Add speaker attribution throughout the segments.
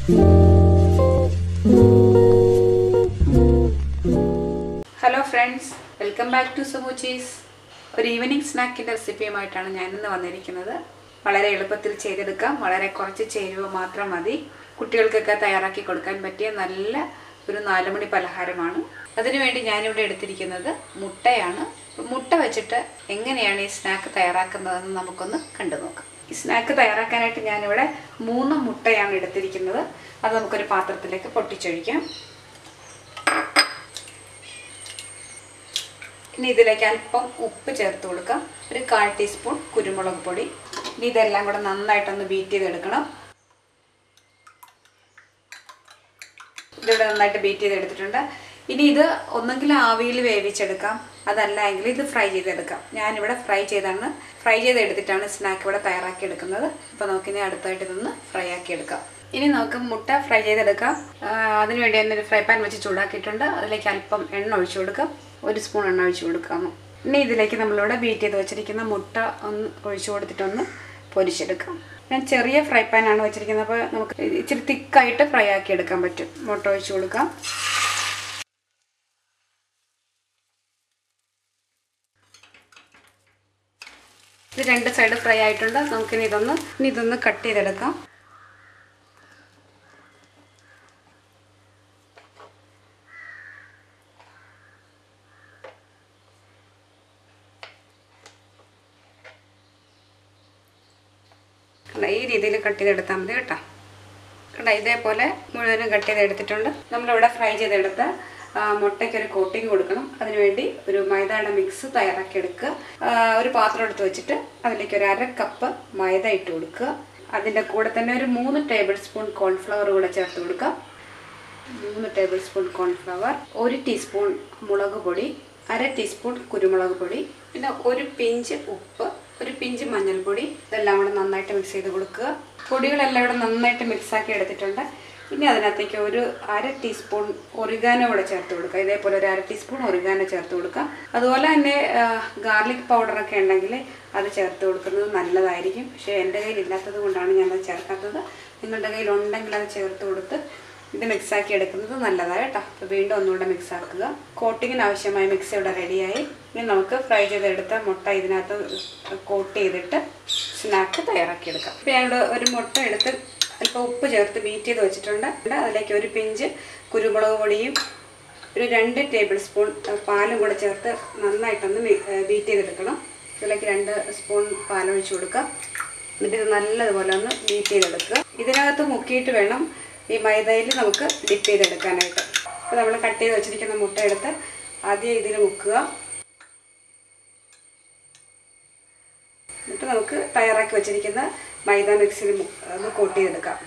Speaker 1: hello friends welcome back to സമൂച്ചീസ് ഒരു evening സ്നാക്കിൻ്റെ റെസിപ്പിയുമായിട്ടാണ് ഞാൻ ഇന്ന് വന്നിരിക്കുന്നത് വളരെ എളുപ്പത്തിൽ ചെയ്തെടുക്കാം വളരെ കുറച്ച് ചേരുവ മാത്രം മതി കുട്ടികൾക്കൊക്കെ തയ്യാറാക്കി കൊടുക്കാൻ പറ്റിയ നല്ല ഒരു നാലുമണി പലഹാരമാണ് അതിനുവേണ്ടി ഞാനിവിടെ എടുത്തിരിക്കുന്നത് മുട്ടയാണ് മുട്ട വെച്ചിട്ട് എങ്ങനെയാണ് ഈ സ്നാക്ക് തയ്യാറാക്കുന്നതെന്ന് നമുക്കൊന്ന് കണ്ടു നോക്കാം ഈ സ്നാക്ക് തയ്യാറാക്കാനായിട്ട് ഞാനിവിടെ മൂന്ന് മുട്ടയാണ് എടുത്തിരിക്കുന്നത് അത് നമുക്കൊരു പാത്രത്തിലേക്ക് പൊട്ടിച്ചൊഴിക്കാം ഇനി ഇതിലേക്ക് അല്പം ഉപ്പ് ചേർത്ത് കൊടുക്കാം ഒരു കാൽ ടീസ്പൂൺ കുരുമുളക് പൊടി ഇനി ഇതെല്ലാം കൂടെ നന്നായിട്ടൊന്ന് ബീറ്റ് ചെയ്തെടുക്കണം ഇതിവിടെ നന്നായിട്ട് ബീറ്റ് ചെയ്തെടുത്തിട്ടുണ്ട് ഇനി ഇത് ഒന്നെങ്കിൽ ആവിയിൽ വേവിച്ചെടുക്കാം അതല്ല എങ്കിൽ ഇത് ഫ്രൈ ചെയ്തെടുക്കാം ഞാനിവിടെ ഫ്രൈ ചെയ്താണ് ഫ്രൈ ചെയ്തെടുത്തിട്ടാണ് സ്നാക്ക് ഇവിടെ തയ്യാറാക്കി എടുക്കുന്നത് അപ്പോൾ നമുക്കിനി അടുത്തായിട്ട് ഇതൊന്ന് ഫ്രൈ ആക്കി എടുക്കാം ഇനി നമുക്ക് മുട്ട ഫ്രൈ ചെയ്തെടുക്കാം ആ, അതിനുവേണ്ടി തന്നെ ഒരു ഫ്രൈ പാൻ വെച്ച് ചൂടാക്കിയിട്ടുണ്ട് അതിലേക്ക് അല്പം എണ്ണ ഒഴിച്ചു കൊടുക്കാം ഒരു സ്പൂൺ എണ്ണ ഒഴിച്ചു കൊടുക്കാം ഇനി ഇതിലേക്ക് നമ്മളിവിടെ ബീറ്റ് ചെയ്ത് വെച്ചിരിക്കുന്ന മുട്ട ഒന്ന് ഒഴിച്ചു കൊടുത്തിട്ടൊന്ന് പൊരിച്ചെടുക്കാം ഞാൻ ചെറിയ ഫ്രൈ പാനാണ് വെച്ചിരിക്കുന്നത് അപ്പോൾ നമുക്ക് ഇച്ചിരി തിക്കായിട്ട് ഫ്രൈ ആക്കി എടുക്കാൻ പറ്റും മുട്ട ഒഴിച്ചു കൊടുക്കാം ഇത് രണ്ട് സൈഡ് ഫ്രൈ ആയിട്ടുണ്ട് നമുക്കിനി ഇതൊന്ന് ഇനി ഇതൊന്ന് കട്ട് ചെയ്തെടുക്കാം കണ്ടോ ഈ രീതിയിൽ കട്ട് ചെയ്തെടുത്താൽ മതി കേട്ടോ കണ്ടോ ഇതേപോലെ മുഴുവനും കട്ട് ചെയ്തെടുത്തിട്ടുണ്ട് നമ്മളിവിടെ ഫ്രൈ ചെയ്തെടുത്ത ആ, മുട്ടയ്ക്കൊരു കോട്ടിങ് കൊടുക്കണം അതിനുവേണ്ടി ഒരു മൈദയുടെ മിക്സ് തയ്യാറാക്കി എടുക്കുക ആ, ഒരു പാത്രം എടുത്ത് വെച്ചിട്ട് അതിലേക്ക് ഒരു അര കപ്പ് മൈദ ഇട്ട് കൊടുക്കുക അതിൻ്റെ കൂടെ തന്നെ ഒരു മൂന്ന് ടേബിൾ സ്പൂൺ കോൺഫ്ലവർ കൂടെ ചേർത്ത് കൊടുക്കുക മൂന്ന് ടേബിൾ സ്പൂൺ കോൺഫ്ലവർ ഒരു ടീസ്പൂൺ മുളക് പൊടി അര ടീസ്പൂൺ കുരുമുളക് പൊടി പിന്നെ ഒരു പിഞ്ച് ഉപ്പ് ഒരു പിഞ്ച് മഞ്ഞൾപ്പൊടി ഇതെല്ലാം കൂടെ നന്നായിട്ട് മിക്സ് ചെയ്ത് കൊടുക്കുക പൊടികളെല്ലാം ഇവിടെ നന്നായിട്ട് മിക്സ് ആക്കി എടുത്തിട്ടുണ്ട് ഇനി അതിനകത്തേക്ക് ഒരു അര ടീസ്പൂൺ ഒറിഗാനോ കൂടെ ചേർത്ത് കൊടുക്കുക ഇതേപോലെ ഒരു അര ടീസ്പൂൺ ഒറിഗാനോ ചേർത്ത് കൊടുക്കുക അതുപോലെ തന്നെ ഗാർലിക് പൗഡറൊക്കെ ഉണ്ടെങ്കിൽ അത് ചേർത്ത് കൊടുക്കുന്നത് നല്ലതായിരിക്കും പക്ഷേ എൻ്റെ കയ്യിൽ ഇല്ലാത്തത് കൊണ്ടാണ് ഞാനത് ചേർക്കാത്തത് നിങ്ങളുടെ കയ്യിൽ ഉണ്ടെങ്കിൽ അത് ചേർത്ത് കൊടുത്ത് ഇത് മിക്സ് ആക്കി എടുക്കുന്നത് നല്ലതാണ് കേട്ടോ അപ്പോൾ വീണ്ടും ഒന്നുകൂടെ മിക്സ് ആക്കുക കോട്ടിങ്ങിന് ആവശ്യമായ മിക്സ് ഇവിടെ റെഡിയായി ഇനി നമുക്ക് ഫ്രൈ ചെയ്തെടുത്ത മുട്ട ഇതിനകത്ത് കോട്ട് ചെയ്തിട്ട് സ്നാക്ക് തയ്യാറാക്കിയെടുക്കാം അപ്പോൾ ഞാനിവിടെ ഒരു മുട്ട എടുത്ത് അല്പം ഉപ്പ് ചേർത്ത് ബീറ്റ് ചെയ്ത് വെച്ചിട്ടുണ്ട് അതിലേക്ക് ഒരു പിഞ്ച് കുരുമുളക് പൊടിയും ഒരു രണ്ട് ടേബിൾ സ്പൂൺ പാലും കൂടെ ചേർത്ത് നന്നായിട്ടൊന്ന് ബീറ്റ് ചെയ്തെടുക്കണം ഇതിലേക്ക് രണ്ട് സ്പൂൺ പാലൊഴിച്ച് കൊടുക്കുക എന്നിട്ട് ഇത് നല്ലതുപോലെ ഒന്ന് ബീറ്റ് ചെയ്തെടുക്കുക ഇതിനകത്ത് മുക്കിയിട്ട് വേണം ഈ മൈദയിൽ നമുക്ക് ഡിപ്പ് ചെയ്തെടുക്കാനായിട്ട് അപ്പോൾ നമ്മൾ കട്ട് ചെയ്ത് വെച്ചിരിക്കുന്ന മുട്ട എടുത്ത് ആദ്യം ഇതിൽ മുക്കുക എന്നിട്ട് നമുക്ക് തയ്യാറാക്കി വെച്ചിരിക്കുന്ന മൈദ മിക്സിൽ മു- ഒന്ന് കോട്ട് ചെയ്തെടുക്കാം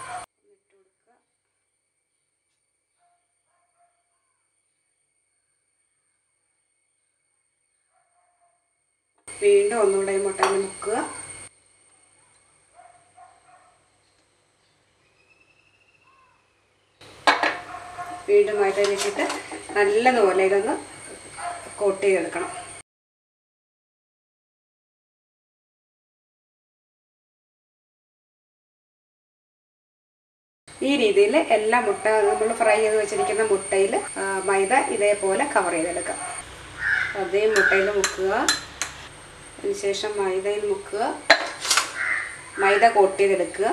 Speaker 1: വീണ്ടും ഒന്നുകൂടെ ഈ മുട്ടയിൽ മുക്കുക വീണ്ടും മൈദ വെച്ചിട്ട് നല്ലതുപോലെ ഇതൊന്ന് കോട്ട് ചെയ്തെടുക്കണം ഈ രീതിയിൽ എല്ലാ മുട്ട നമ്മൾ ഫ്രൈ ചെയ്ത് വെച്ചിരിക്കുന്ന മുട്ടയിൽ മൈദ ഇതേപോലെ കവർ ചെയ്തെടുക്കാം അതേ മുട്ടയിൽ മുക്കുക അതിനുശേഷം മൈദയിൽ മുക്കുക മൈദ കോട്ട് ചെയ്തെടുക്കുക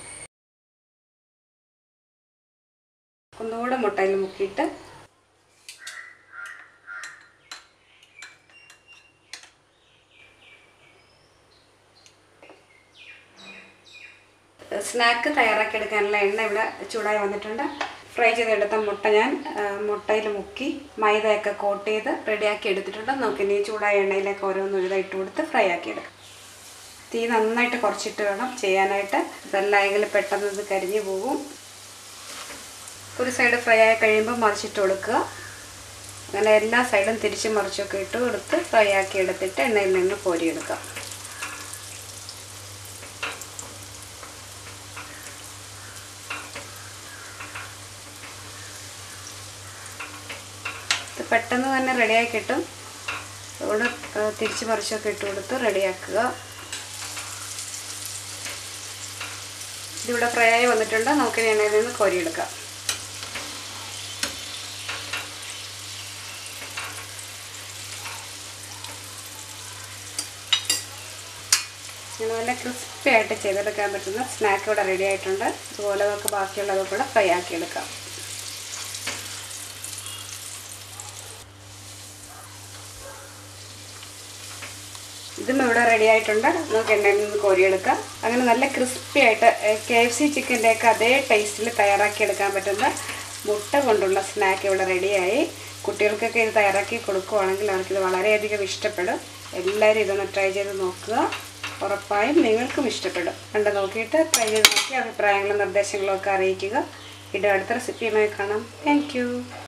Speaker 1: ഒന്നുകൂടെ മുട്ടയിൽ മുക്കിയിട്ട് സ്നാക്ക് തയ്യാറാക്കിയെടുക്കാനുള്ള എണ്ണ ഇവിടെ ചൂടായി വന്നിട്ടുണ്ട് ഫ്രൈ ചെയ്തെടുത്ത മുട്ട ഞാൻ മുട്ടയിൽ മുക്കി മൈദയൊക്കെ കോട്ട് ചെയ്ത് റെഡിയാക്കി എടുത്തിട്ടുണ്ട് നമുക്കിനി ചൂടായ എണ്ണയിലേക്ക് ഓരോന്നും ഇതാ ഇട്ട് കൊടുത്ത് ഫ്രൈ ആക്കിയെടുക്കാം തീ നന്നായിട്ട് കുറച്ചിട്ട് വേണം ചെയ്യാനായിട്ട് ഇതല്ലെങ്കിൽ പെട്ടെന്ന് ഇത് കരിഞ്ഞു പോകും ഒരു സൈഡ് ഫ്രൈ ആയി കഴിയുമ്പോൾ മറിച്ചിട്ട് കൊടുക്കുക അങ്ങനെ എല്ലാ സൈഡും തിരിച്ച് മറിച്ചൊക്കെ ഇട്ട് കൊടുത്ത് ഫ്രൈ ആക്കി എടുത്തിട്ട് എണ്ണയിൽ നിന്ന് കോരിയെടുക്കാം ഇത് പെട്ടെന്ന് തന്നെ റെഡിയായി കിട്ടും അതുകൊണ്ട് ആ, തിരിച്ച് മറിച്ചൊക്കെ ഇട്ട് കൊടുത്ത് റെഡിയാക്കുക ഇതിവിടെ ഫ്രൈ ആയി വന്നിട്ടുണ്ട് നമുക്കിനി എണ്ണയിൽ നിന്ന് കോരിയെടുക്കാം ഇങ്ങനെ നല്ല ക്രിസ്പി ആയിട്ട് ചെയ്തെടുക്കാൻ പറ്റുന്ന സ്നാക്ക് ഇവിടെ റെഡി ആയിട്ടുണ്ട് അതുപോലെ നമുക്ക് ബാക്കിയുള്ളത് കൂടെ ഫ്രൈ ആക്കിയെടുക്കാം ഇതും ഇവിടെ റെഡി ആയിട്ടുണ്ട് നമുക്ക് എണ്ണയിൽ നിന്ന് കോരിയെടുക്കാം അങ്ങനെ നല്ല ക്രിസ്പി ആയിട്ട് കെ എഫ് സി ചിക്കൻ്റെയൊക്കെ അതേ ടേസ്റ്റിൽ തയ്യാറാക്കിയെടുക്കാൻ പറ്റുന്ന മുട്ട കൊണ്ടുള്ള സ്നാക്ക് ഇവിടെ റെഡിയായി കുട്ടികൾക്കൊക്കെ ഇത് തയ്യാറാക്കി കൊടുക്കുവാണെങ്കിൽ അവർക്കിത് വളരെയധികം ഇഷ്ടപ്പെടും എല്ലാവരും ഇതൊന്ന് ട്രൈ ചെയ്ത് നോക്കുക ഉറപ്പായും നിങ്ങൾക്കും ഇഷ്ടപ്പെടും കണ്ട് നോക്കിയിട്ട് ട്രൈ ചെയ്ത് നോക്കി അഭിപ്രായങ്ങളും നിർദ്ദേശങ്ങളും ഒക്കെ അറിയിക്കുക വീണ്ടും അടുത്ത റെസിപ്പിയുമായി കാണാം താങ്ക്